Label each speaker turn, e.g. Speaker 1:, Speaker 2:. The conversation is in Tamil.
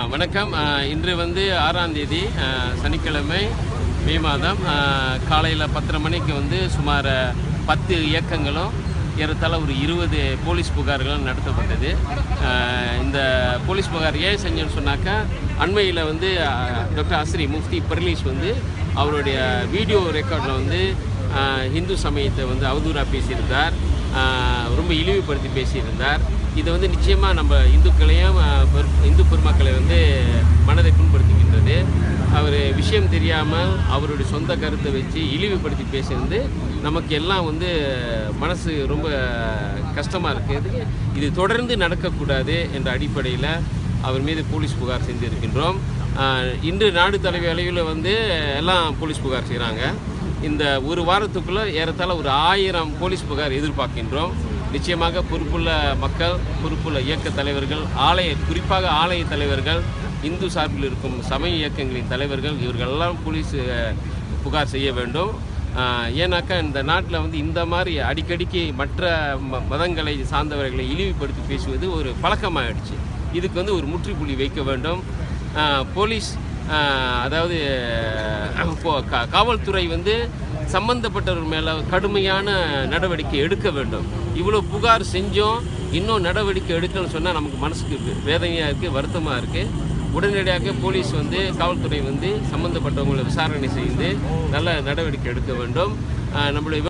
Speaker 1: வணக்கம் ஆஹ் இன்று வந்து ஆறாம் தேதி ஆஹ் சனிக்கிழமை மே மாதம் காலையில் பத்தரை மணிக்கு வந்து சுமார் பத்து இயக்கங்களும் ஏறத்தாழ ஒரு இருபது போலீஸ் புகார்களும் நடத்தப்பட்டது ஆஹ் இந்த போலீஸ் புகார் ஏன் செஞ்சோன்னு சொன்னாக்கா அண்மையில் வந்து ஆஹ் டாக்டர் அஸ்ரி முஃப்தி பர்லீஸ் வந்து அவருடைய வீடியோ ரெக்கார்டில் வந்து ஆஹ் இந்து சமயத்தை வந்து அவதூறாக பேசியிருந்தார் ஆஹ் ரொம்ப இழிவுபடுத்தி பேசியிருந்தார் இது வந்து நிச்சயமாக நம்ம இந்துக்களையும் ஆஹ் பெரு- இந்து பெருமக்களை வந்து மனதை புண்படுத்துகின்றது அவர் விஷயம் தெரியாமல் அவருடைய சொந்த கருத்தை வச்சு இழிவுபடுத்தி பேசியிருந்து நமக்கு எல்லாம் வந்து மனசு ரொம்ப கஷ்டமாக இருக்குது இது தொடர்ந்து நடக்கக்கூடாது என்ற அடிப்படையில் அவர் மீது போலீஸ் புகார் செஞ்சிருக்கின்றோம் ஆஹ் இன்று நாடு தலைவி அளவில் வந்து எல்லாம் போலீஸ் புகார் செய்கிறாங்க இந்த ஒரு வாரத்துக்குள்ளே ஏறத்தாழ ஒரு ஆயிரம் போலீஸ் புகார் எதிர்பார்க்கின்றோம் நிச்சயமாக பொறுப்புள்ள மக்கள் பொறுப்புள்ள இயக்க தலைவர்கள் ஆலய குறிப்பாக ஆலய தலைவர்கள் இந்து சார்பில் இருக்கும் சமய இயக்கங்களின் தலைவர்கள் இவர்கள் எல்லாம் போலீஸ் அஹ், புகார் செய்ய வேண்டும் ஆஹ், ஏன்னாக்கா இந்த நாட்டில் வந்து இந்த மாதிரி அடிக்கடிக்கு மற்ற ம- மதங்களை சார்ந்தவர்களை இழிவுபடுத்தி பேசுவது ஒரு பழக்கமாகிடுச்சு இதுக்கு வந்து ஒரு முற்றுப்புள்ளி வைக்க வேண்டும் ஆஹ், போலீஸ் ஆஹ், அதாவது அஹ், இப்போ கா- காவல்துறை வந்து சம்பந்தப்பட்டவர் மேலே கடுமையான நடவடிக்கை எடுக்க வேண்டும் இவ்வளோ புகார் செஞ்சோம் இன்னும் நடவடிக்கை எடுக்கணும்னு சொன்னால் நமக்கு மனசுக்கு வே- வேதனையாக இருக்குது வருத்தமாக இருக்குது உடனடியாக போலீஸ் வந்து காவல்துறை வந்து சம்பந்தப்பட்டவங்களை விசாரணை செய்து நல்ல நடவடிக்கை எடுக்க வேண்டும் ஆஹ், நம்மளுடைய